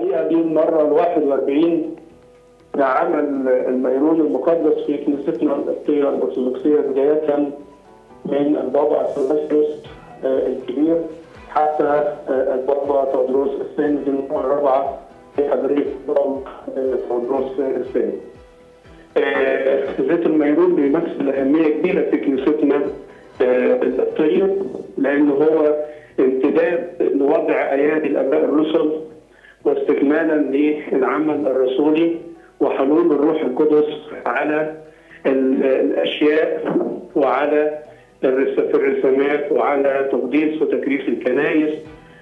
الحقيقه دي المره ال 41 لعمل الميرون المقدس في كنيستنا القبطيه الارثوذكسيه بدايه من البابا اثناسيوس الكبير حتى البابا تودروس الثاني في المره الرابعه في حضريه البابا تودروس الثاني. زيت الميرون بيمثل اهميه كبيره في كنيستنا القبطيه لانه هو امتداد لوضع ايادي الاباء الرسل واستكمالا للعمل الرسولي وحلول الروح القدس على الاشياء وعلى في الرسامات وعلى تقديس وتكريس الكنائس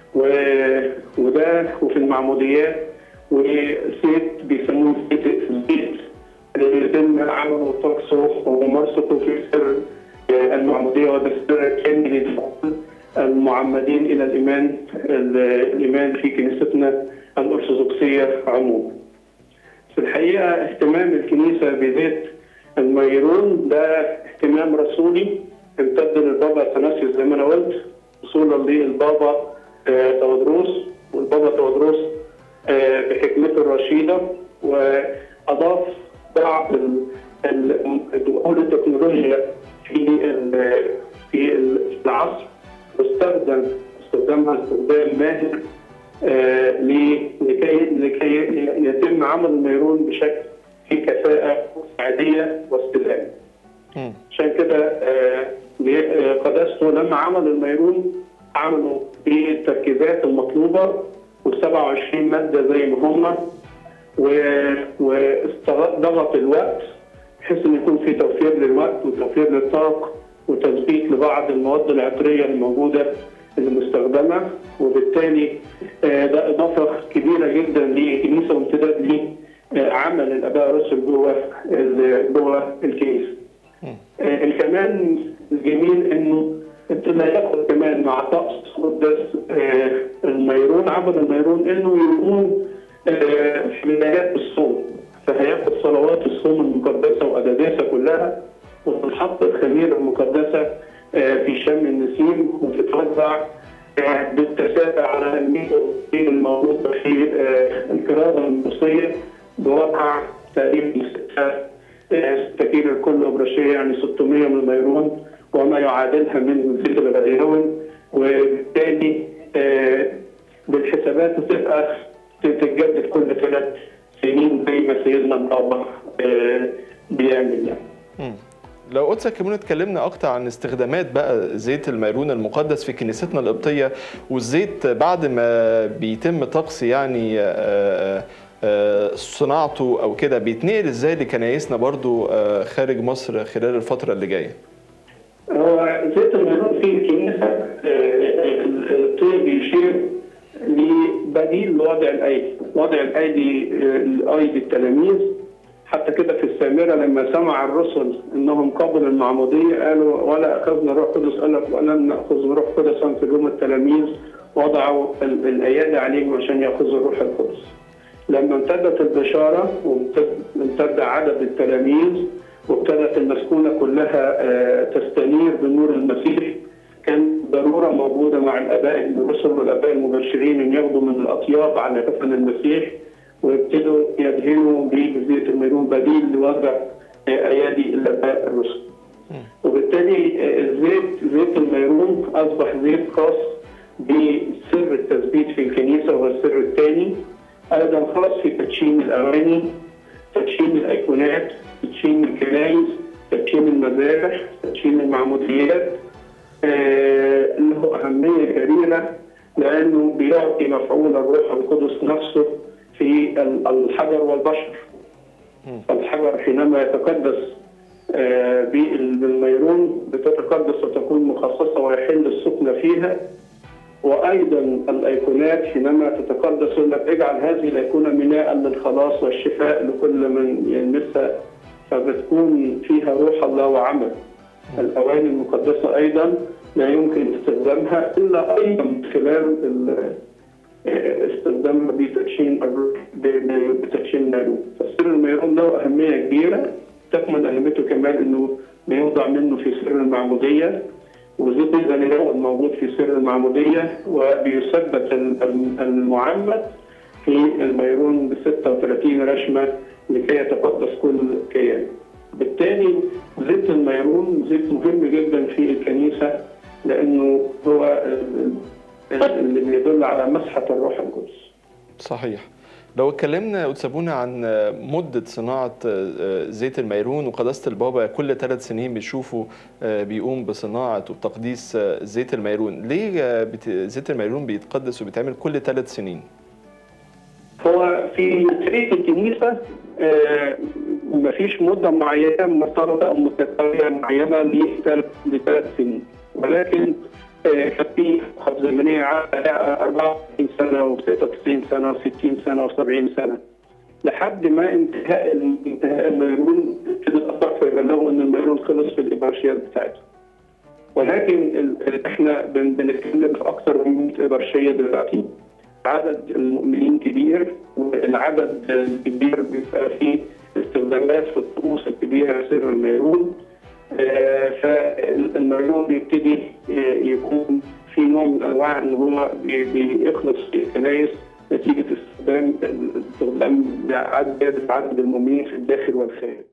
وده وفي المعموديات وزيت بيسموه زيت الزيت اللي بيتم عمله وطقسه وممارسته في سر المعموديه وده السر الثاني لدخول المعمدين الى الايمان الايمان في كنيستنا الارثوذكسيه عموما. في الحقيقه اهتمام الكنيسه بزيت الميرون ده اهتمام رسولي امتد للبابا اثناسيوس زي ما انا قلت وصولا للبابا تودروس والبابا تودروس بحكمته الرشيده واضاف بعض دخول التكنولوجيا في في العصر واستخدم استخدامها استخدام ماهر لكي لكي يتم عمل الميرون بشكل في كفاءه عاديه واستدامه. عشان كده قداسته لما عمل الميرون عملوا بالتركيزات المطلوبه و27 ماده زي ما هم وضغط الوقت بحيث ان يكون في توفير للوقت وتوفير للطاقه وتثبيت لبعض المواد العطريه الموجوده المستخدمه وبالتالي ده اضافه كبيره جدا للكنيسه وامتداد لعمل الاباء الرسل جوه جوه الكنيسه. كمان الجميل انه ابتدى ياخد كمان مع طقس قداس الميرون عمل الميرون انه يكون في بدايات الصوم فهياخد صلوات الصوم المقدسه وقداسها كلها وتتحط الخميره المقدسه في شم النسيم وتتوزع بالتسابع على الميزه الموجوده في الكرامه المصريه بواقع تقريبا 6 كيلو الكل ابرشيه يعني 600 من الميرون وما يعادلها من زيت الغليون وبالتالي بالحسابات تبقى تتجدد كل ثلاث سنين زي ما سيدنا البابا بيعمل يعني. لو قدسة كمان اتكلمنا اكتر عن استخدامات بقى زيت الميرون المقدس في كنيستنا القبطيه والزيت بعد ما بيتم طقس يعني صناعته او كده بيتنقل ازاي لكنايسنا برضو خارج مصر خلال الفتره اللي جايه؟ هو زيت الميرون في الكنيسه الطيب بيشير لبديل لوضع الايدي، وضع الايدي الايدي التلاميذ حتى كده في السامره لما سمع الرسل انهم قبلوا المعموديه قالوا ولا اخذنا روح قدس قال لك ولم ناخذ روح قدسا في يوم التلاميذ وضعوا الايادي عليهم عشان ياخذوا الروح القدس. لما امتدت البشاره وامتد عدد التلاميذ وابتدت المسكونه كلها تستنير بنور المسيح كان ضروره موجوده مع الاباء الرسل والاباء المبشرين ان ياخذوا من الاطياب على كفن المسيح ويبتدوا يدهنوا بزيت الميرون بديل لوضع ايادي الاباء الرسل. وبالتالي الزيت زيت الميرون اصبح زيت خاص بسر التثبيت في الكنيسه وهو السر الثاني ايضا خاص في تدشين الاواني تدشين الايقونات تدشين الكنائس تدشين المذابح تدشين المعموديات آه له اهميه كبيره لانه بيعطي مفعول الروح القدس نفسه في الحجر والبشر الحجر حينما يتقدس آه بالميرون بتتقدس وتكون مخصصه ويحل السكن فيها وايضا الايقونات حينما تتقدس يقول لك اجعل هذه الايقونه ميناء للخلاص والشفاء لكل من يلمسها فبتكون فيها روح الله وعمل. الاواني المقدسه ايضا لا يمكن استخدامها الا ايضا من خلال استخدامها بتدشين بتدشين النارون. فسر الميرون له اهميه كبيره تكمن اهميته كمان انه بيوضع منه في سر المعموديه وزيت الغليون موجود في سر المعمودية وبيثبت المعمد في الميرون ب 36 رشمه لكي يتقدس كل كيان. بالتالي زيت الميرون زيت مهم جدا في الكنيسه لانه هو اللي بيدل على مسحه الروح القدس. صحيح. لو اتكلمنا وتسابونا عن مدة صناعة زيت الميرون وقداسة البابا كل ثلاث سنين بيشوفوا بيقوم بصناعة وبتقديس زيت الميرون ليه زيت الميرون بيتقدس وبيتعمل كل ثلاث سنين؟ هو في تاريخ الكنيسة مفيش مدة معينة مرتبطة أو متتالية معينة لثلاث سنين ولكن كان في خط زمنيه 94 سنه و96 سنه و60 سنه و70 سنه لحد ما انتهاء انتهاء الميرون كده الاطراف يبلغوا ان الميرون خلص في الابرشيات بتاعته ولكن احنا بنتكلم في اكثر من 100 ابرشيه دلوقتي عدد المؤمنين كبير والعدد الكبير بيبقى فيه استخدامات في الطقوس الكبيره سر الميرون فالميرون بيبتدي يكون في نوع من انواع ان هو بيخلص في الكنايس نتيجه استخدام استخدام عدد عدد المؤمنين في الداخل والخارج.